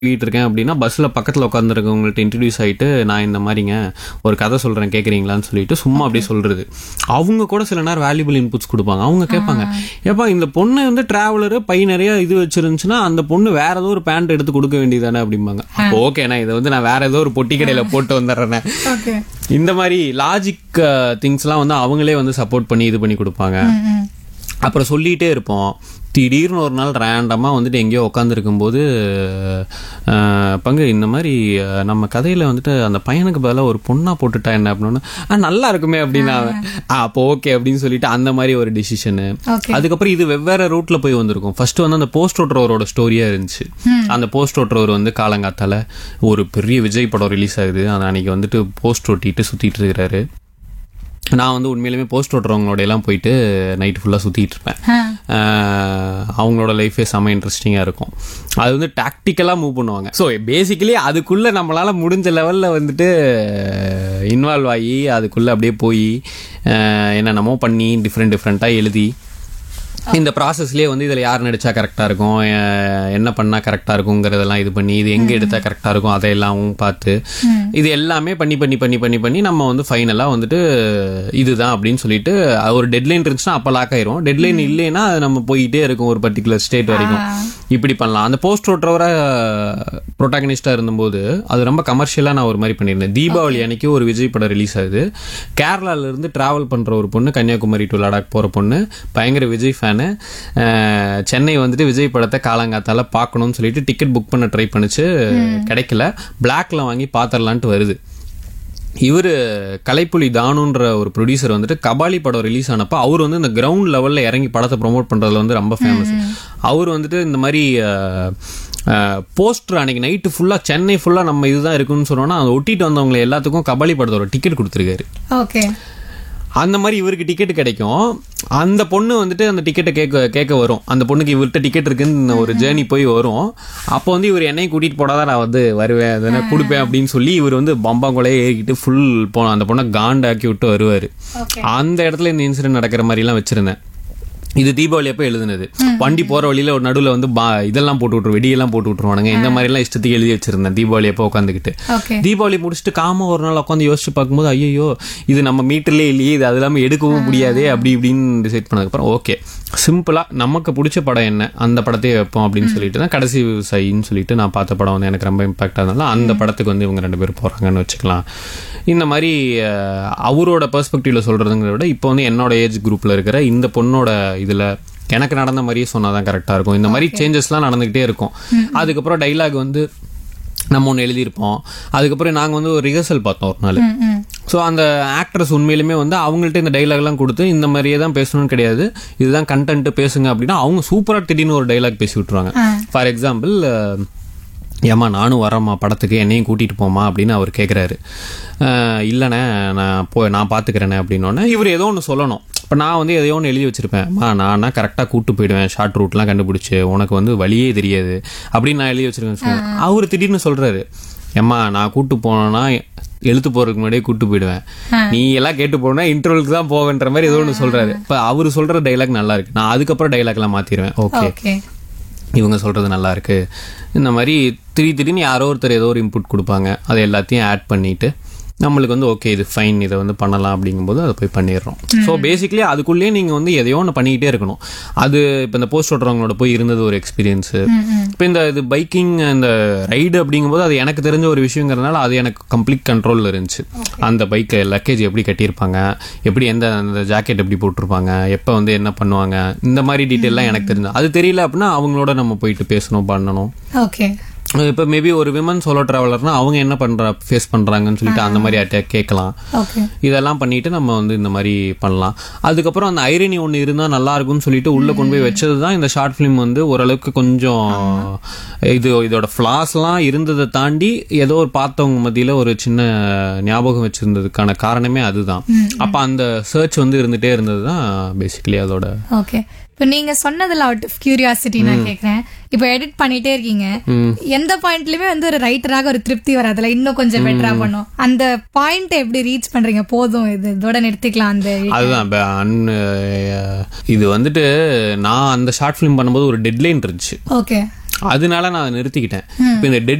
போயிட்டு இருக்கேன் அப்படின்னா பஸ்ல பக்கத்துல உட்காந்துருக்கவங்கள்ட்ட இன்ட்ரடியூஸ் ஆயிட்டு நான் இந்த மாதிரிங்க ஒரு கதை சொல்றேன் கேக்குறீங்களான்னு சொல்லிட்டு சும்மா அப்படியே சொல்றது அவங்க கூட சில நேரம் வேல்யூபிள் இன்புட்ஸ் கொடுப்பாங்க அவங்க கேட்பாங்க ஏப்பா இந்த பொண்ணு வந்து டிராவலரு பை நிறைய இது வச்சிருந்துச்சுன்னா அந்த பொண்ணு வேற ஏதோ ஒரு பேண்ட் எடுத்து கொடுக்க வேண்டியதானே அப்படிம்பாங்க ஓகே நான் இதை வந்து நான் வேற ஏதோ ஒரு பொட்டி கடையில போட்டு வந்துடுறேன் ஓகே இந்த மாதிரி லாஜிக் திங்ஸ்லாம் வந்து அவங்களே வந்து சப்போர்ட் பண்ணி இது பண்ணி கொடுப்பாங்க அப்புறம் சொல்லிட்டே இருப்போம் திடீர்னு ஒரு நாள் ரேண்டமாக வந்துட்டு எங்கேயோ உட்காந்துருக்கும் போது பங்கு இந்த மாதிரி அஹ், நம்ம கதையில வந்துட்டு அந்த பையனுக்கு பதிலாக ஒரு பொண்ணா போட்டுட்டா என்ன அப்படின்னு ஆ நல்லா இருக்குமே அப்படின்னு அவன் "ஆ, அப்போ ஓகே அப்படின்னு சொல்லிட்டு அந்த மாதிரி ஒரு டிசிஷனு ஓகே அதுக்கப்புறம் இது வெவ்வேறு ரூட்ல போய் வந்திருக்கும் ஃபர்ஸ்ட் வந்து அந்த போஸ்ட் ஓட்டுறவரோட ஸ்டோரியா இருந்துச்சு அந்த போஸ்ட் ஓட்டுறவர் வந்து காலங்காத்தால ஒரு பெரிய விஜய் படம் ரிலீஸ் ஆகுது அந்த அன்னைக்கு வந்துட்டு போஸ்ட் ஒட்டிட்டு சுத்திட்டு இருக்கிறாரு நான் வந்து உண்மையிலுமே போஸ்ட் ஓட்டுறவங்களோட எல்லாம் போயிட்டு நைட் ஃபுல்லாக சுற்றிட்டு இருப்பேன் ஆஹ் அவங்களோட லைஃபே செம்ம இன்ட்ரெஸ்டிங்காக இருக்கும் அது வந்து டாக்டிக்கலாக மூவ் பண்ணுவாங்க ஸோ பேசிக்கலி அதுக்குள்ளே நம்மளால் முடிஞ்ச லெவலில் வந்துட்டு இன்வால்வ் ஆகி அதுக்குள்ளே அப்படியே போய் ஆஹ் என்னென்னமோ பண்ணி டிஃப்ரெண்ட் டிஃப்ரெண்ட்டாக எழுதி இந்த ப்ராசஸ்லயே வந்து இதில் யார் நடிச்சா கரெக்டாக இருக்கும் அஹ் என்ன பண்ணால் கரெக்டாக இருக்குங்கிறதெல்லாம் இது பண்ணி இது எங்கே எடுத்தால் கரெக்டாக இருக்கும் அதையெல்லாம் பார்த்து இது எல்லாமே பண்ணி பண்ணி பண்ணி பண்ணி பண்ணி நம்ம வந்து ஃபைனலாக வந்துட்டு இதுதான் அப்படின்னு சொல்லிட்டு அது ஒரு டெட்லைன் இருந்துச்சுன்னா அப்போ லாக் ஆயிரும் டெட்லைன் இல்லைன்னா அது நம்ம போயிட்டே இருக்கும் ஒரு பர்டிகுலர் ஸ்டேட் வரைக்கும் இப்படி பண்ணலாம் அந்த போஸ்ட் ஓட்டுறவரை ப்ரொட்டாகனிஸ்டாக இருந்தபோது அது ரொம்ப கமர்ஷியலாக நான் ஒரு மாதிரி பண்ணியிருந்தேன் தீபாவளி அன்னைக்கு ஒரு விஜய் படம் ரிலீஸ் ஆகுது கேரளால இருந்து டிராவல் பண்ற ஒரு பொண்ணு கன்னியாகுமரி டு லடாக் போற பொண்ணு பயங்கர விஜய் ஃபேனு சென்னை வந்துட்டு விஜய் படத்தை காலங்காத்தால பார்க்கணும்னு சொல்லிட்டு டிக்கெட் புக் பண்ண ட்ரை பண்ணுச்சு கிடைக்கல பிளாக்ல வாங்கி பாத்திரலான்ட்டு வருது இவர் கலைப்புலி தானுன்ற ஒரு ப்ரொடியூசர் வந்துட்டு கபாலி படம் ரிலீஸ் ஆனப்ப அவர் வந்து இந்த கிரவுண்ட் லெவல்ல இறங்கி படத்தை ப்ரோமோட் பண்றதுல வந்து ரொம்ப ஃபேமஸ் அவர் வந்துட்டு இந்த மாதிரி போஸ்டர் அன்னைக்கு நைட்டு ஃபுல்லா சென்னை ஃபுல்லா நம்ம இதுதான் இருக்குன்னு சொன்னோம்னா அதை ஒட்டிட்டு வந்தவங்க எல்லாத்துக்கும் கபாலி படத்தோட டிக்கெட் கொடுத்துருக்காரு ஓகே அந்த மாதிரி இவருக்கு டிக்கெட் கிடைக்கும் அந்த பொண்ணு வந்துட்டு அந்த டிக்கெட்டை கேட்க கேட்க வரும் அந்த பொண்ணுக்கு இவர்கிட்ட டிக்கெட் இருக்குன்னு ஒரு ஜேர்னி போய் வரும் அப்போ வந்து இவர் என்னையும் கூட்டிட்டு போடாதான் நான் வந்து வருவேன் அதனை கொடுப்பேன் அப்படின்னு சொல்லி இவர் வந்து பம்பாங்குலையே ஏறிக்கிட்டு ஃபுல் போன அந்த பொண்ணை காண்டாக்கி விட்டு வருவாரு ஓகே அந்த இடத்துல இந்த இன்சிடென்ட் நடக்கிற மாதிரி எல்லாம் வச்சிருந்தேன் இது தீபாவளி அப்ப எழுதுனது வண்டி போற வழியில ஒரு நடுவுல வந்து பா- இதெல்லாம் போட்டு விட்டுரு வெடியெல்லாம் போட்டு விட்டுருவானுங்க இந்த மாதிரி எல்லாம் இஷ்டத்துக்கு எழுதி வச்சிருந்தேன் தீபாவளி அப்போ உட்காந்துக்கிட்டு ஓகே தீபாவளி முடிச்சுட்டு காம ஒரு நாள் உட்காந்து யோசிச்சு பார்க்கும்போது ஐயோ இது நம்ம மீட்டர்லயே இல்லையே இது அது இல்லாம எடுக்கவும் முடியாதே அப்படி இப்படின்னு டிசைட் பண்ணதுக்கப்புறம் ஓகே சிம்பிளா நமக்கு பிடிச்ச படம் என்ன அந்த படத்தையே வைப்போம் அப்படின்னு சொல்லிட்டு தான் கடைசி விவசாயின்னு சொல்லிட்டு நான் பார்த்த படம் வந்து எனக்கு ரொம்ப இம்பாக்ட் ஆனதுனால அந்த படத்துக்கு வந்து இவங்க ரெண்டு பேரும் போறாங்கன்னு வச்சுக்கலாம் இந்த மாதிரி அஹ், அவரோட பெர்ஸ்பெக்டிவ்ல சொல்றதுங்கிறத விட இப்போ வந்து என்னோட ஏஜ் குரூப்ல இருக்கிற இந்த பொண்ணோட இதுல எனக்கு நடந்த மாதிரியே சொன்னாதான் கரெக்டா இருக்கும் இந்த மாதிரி சேஞ்சஸ்லாம் நடந்துகிட்டே இருக்கும் அதுக்கப்புறம் டைலாக் வந்து நம்ம ஒன்று எழுதியிருப்போம் அதுக்கப்புறம் நாங்கள் வந்து ஒரு ரிஹர்சல் பார்த்தோம் ஒரு நாள் ம் ம் ஸோ அந்த ஆக்ட்ரஸ் உண்மையிலுமே வந்து அவங்கள்ட்ட இந்த டைலாக்லாம் கொடுத்து இந்த மாதிரியே தான் பேசணும்னு கிடையாது இதுதான் கண்டென்ட் பேசுங்க அப்படின்னா அவங்க சூப்பராக திடீர்னு ஒரு டைலாக் பேசி விட்ருவாங்க ஃபார் எக்ஸாம்பிள் ஏம்மா நானும் வரேம்மா படத்துக்கு என்னையும் கூட்டிகிட்டு போமா அப்படின்னு அவர் கேட்குறாரு இல்லைண்ணே நான் போ நான் பார்த்துக்கிறேனே அப்படின்னோடனே இவர் ஏதோ ஒன்று சொல்லணும் இப்போ நான் வந்து எதையோ ஒன்று எழுதி வச்சிருப்பேன் அம்மா நானா கரெக்டாக கூட்டு போயிடுவேன் ஷார்ட் ரூட்லாம் கண்டுபிடிச்சு உனக்கு வந்து வழியே தெரியாது அப்படின்னு நான் எழுதி வச்சிருக்கேன் அவர் திடீர்னு சொல்கிறாரு ஏம்மா நான் கூட்டு போனேன்னா எழுத்து போறதுக்கு முன்னாடியே கூட்டு போயிடுவேன் நீ எல்லாம் கேட்டு போனா இன்டர்வலுக்கு தான் போவேன்ற மாதிரி ஏதோ ஒன்று சொல்றாரு இப்ப அவர் சொல்ற டைலாக் நல்லா இருக்கு நான் அதுக்கப்புறம் டைலாக் எல்லாம் மாத்திடுவேன் ஓகே ஓகே இவங்க சொல்றது நல்லா இருக்கு இந்த மாதிரி திடீர் திடீர்னு யாரோ ஒருத்தர் ஏதோ ஒரு இன்புட் கொடுப்பாங்க அதை எல்லாத்தையும் ஆட் பண்ணிட்டு நம்மளுக்கு வந்து ஓகே இது ஃபைன் இதை வந்து பண்ணலாம் அப்படிங்கும்போது அதை போய் பண்ணிடுறோம் ஸோ பேசிக்கலி அதுக்குள்ளேயே நீங்கள் வந்து எதையோ ஒன்று பண்ணிக்கிட்டே இருக்கணும் அது இப்போ இந்த போஸ்ட் ஓட்டுறவங்களோட போய் இருந்தது ஒரு எக்ஸ்பீரியன்ஸு இப்போ இந்த இது பைக்கிங் இந்த ரைடு அப்படிங்கும்போது அது எனக்கு தெரிஞ்ச ஒரு விஷயங்கிறதுனால அது எனக்கு கம்ப்ளீட் கண்ட்ரோலில் இருந்துச்சு அந்த பைக்கை லக்கேஜ் எப்படி கட்டியிருப்பாங்க எப்படி எந்த அந்த ஜாக்கெட் எப்படி போட்டிருப்பாங்க எப்போ வந்து என்ன பண்ணுவாங்க இந்த மாதிரி டீட்டெயிலாம் எனக்கு தெரிஞ்சது அது தெரியல அப்படின்னா அவங்களோட நம்ம போயிட்டு பேசணும் பண்ணணும் ஓகே இப்போ மேபி ஒரு விமன் சோலோ டிராவலர்னா அவங்க என்ன பண்ற ஃபேஸ் பண்றாங்கன்னு சொல்லிட்டு அந்த மாதிரி அட்டாக் கேட்கலாம் ஓகே இதெல்லாம் பண்ணிட்டு நம்ம வந்து இந்த மாதிரி பண்ணலாம் அதுக்கப்புறம் அந்த ஐரணி ஒன்று இருந்தால் நல்லா இருக்கும்னு சொல்லிட்டு உள்ள கொண்டு போய் வச்சது தான் இந்த ஷார்ட் ஃபிலிம் வந்து ஓரளவுக்கு கொஞ்சம் இது இதோட ஃப்ளாஸ்லாம் இருந்ததை தாண்டி ஏதோ ஒரு பார்த்தவங்க மத்தியில் ஒரு சின்ன ஞாபகம் வச்சிருந்ததுக்கான காரணமே அதுதான் அப்போ அந்த சர்ச் வந்து இருந்துட்டே இருந்தது தான் பேசிக்கலி அதோட ஓகே இப்போ நீங்க சொன்னதுல அவுட் ஆஃப் கியூரியாசிட்டி நான் கேக்குறேன் இப்போ எடிட் பண்ணிட்டே இருக்கீங்க எந்த பாயிண்ட்லயுமே வந்து ஒரு ரைட்டராக ஒரு திருப்தி வராதுல இன்னும் கொஞ்சம் பெட்டரா பண்ணும் அந்த பாயிண்ட் எப்படி ரீச் பண்றீங்க போதும் இது இதோட நிறுத்திக்கலாம் அந்த அதுதான் இப்ப அன் இது வந்துட்டு நான் அந்த ஷார்ட் ஃபிலிம் பண்ணும்போது ஒரு டெட்லைன் இருந்துச்சு ஓகே அதனால நான் அதை நிறுத்திக்கிட்டேன் இப்போ இந்த டெட்